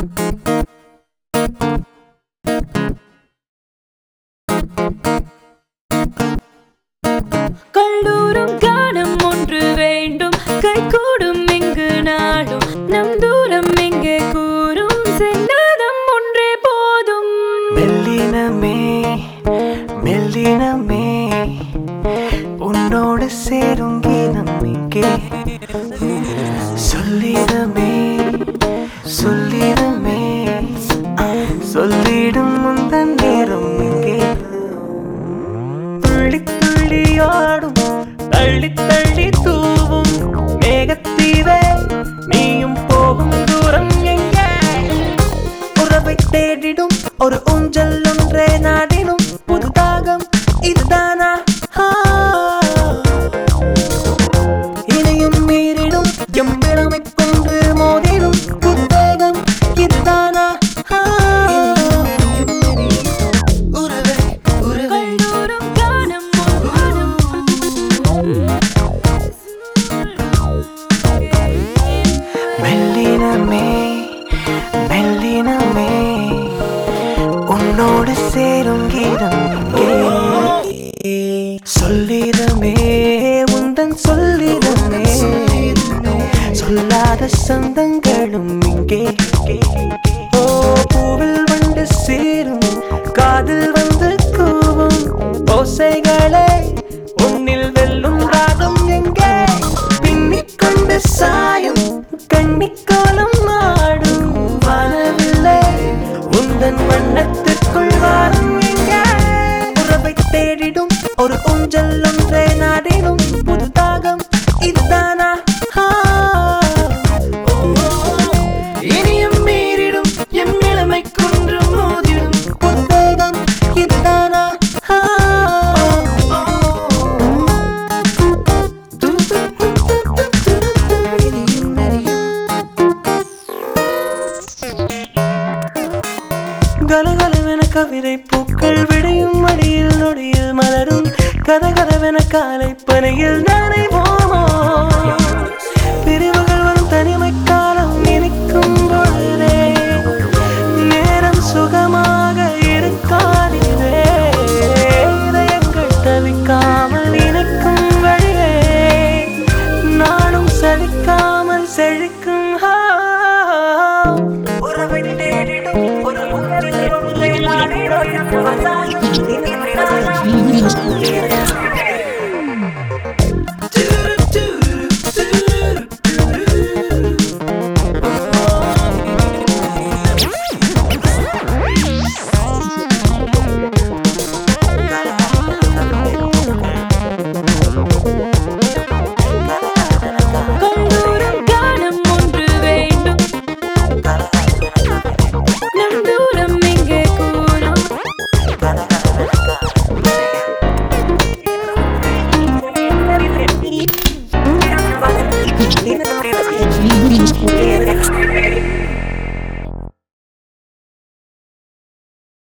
கல்லூரும் காணம் ஒன்று வேண்டும் கைகூடும் இங்கு நாளும் நம் தூரம் எங்கே கூறும் சென்னாதம் ஒன்றே போதும் மெல்லினமே மெல்லினமே உன்னோடு சேரும் கீதம் இங்கே சொல்லிடமே சொல்லிடமே சொல்லிடும் முந்தன் நேரம் இங்கே துள்ளி துள்ளி ஆடும் தள்ளி தள்ளி தூவும் மேகத்தீவே நீயும் போகும் தூரம் எங்கே உறவை தேடிடும் ஒரு ஊஞ்சல் ஒன்றே நாடிடும் புது தாகம் இதுதானா ஆ. இனியும் மீறிடும் எம்பிழமை கொண்டு மோதிடும் புத்தகம் இதுதானா ஆ. உறவே உறவே கல்லூரும் காணம் மெல்லினமே மெல்லினமே உன்னோடு சேரும் கீதம் இங்கே சொல்லிடமே உந்தன் சொல்லிடமே சொல்லாத சொந்தங்களும் இங்கே ஓ பூவில் வந்து சேரும் காதில் வந்து கூவும் ஓசைகளே உன்னில் வெல்லும் ராகம் எங்கே பின்னிக் கொண்டு சாயும் கண்ணிக்கோலம் ஆடும் வானவில்லை உந்தன் வண்ணத்திற்குள் வாரம் எங்கே உறவை தேடிடும் ஒரு ஊஞ்சல் ஒன்றை நாடிடும் புது தாகம் இதுதானா ஆ. இனியும் மீறிடும் எம் இளமை கொன்று மோதிடும் புத்தகம் இதுதானா ஆ. இனியும் நெறியும் கலகலவென கவிதை பூக்கள் விடையும் மடியில் நொடியில் மலரும் கதகதவென காலை பனையில் நனைவோமோ பிரிவுகள் வரும் தனிமை காலம் இனிக்கும் பொழுதே நேரம் சுகமாக இருக்காதிலே இதயங்கள் தவிக்காமல் இணைக்கும் வழியே நானும் சலிக்காமல் செழிக்கும் ஹா. உறவை தேடிடும் ஒரு உணர்வில் ஒன்றை நாடிடும் வந்தாலும் இனிமையான கல்லூரும் காணம் ஒன்று வேண்டும் நம் தூரம்